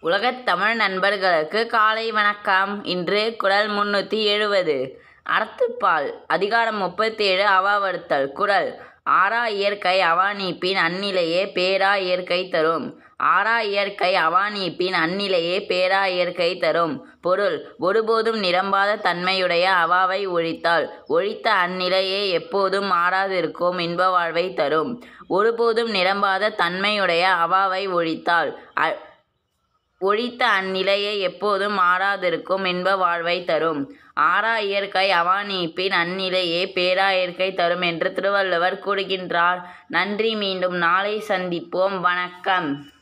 உலகத் தமிழ் நண்பர்களுக்கு காலை வணக்கம் இன்று குரல் முன்னூற்றி எழுபது அறத்துப்பால் அதிகாரம் முப்பத்தேழு அவாவறுத்தல் குரல் ஆறா இயற்கை அவாநீப்பின் அந்நிலையே பேரா இயற்கை தரும் ஆறா இயற்கை அவாநீப்பின் அந்நிலையே பேரா இயற்கை தரும் பொருள் ஒருபோதும் நிரம்பாத தன்மையுடைய அவாவை ஒழித்தால் ஒழித்த அந்நிலையே எப்போதும் மாறாதிருக்கும் இன்ப வாழ்வை தரும் ஒருபோதும் நிரம்பாத தன்மையுடைய அவாவை ஒழித்தால் அ- ஒழித்த அந்நிலையே எப்போதும் மாறாதிருக்கும் இன்ப வாழ்வை தரும் ஆறா இயற்கை அவாநீப்பின் அந்நிலையே பேரா இயற்கை தரும் என்று திருவள்ளுவர் கூறுகின்றார் நன்றி மீண்டும் நாளை சந்திப்போம் வணக்கம்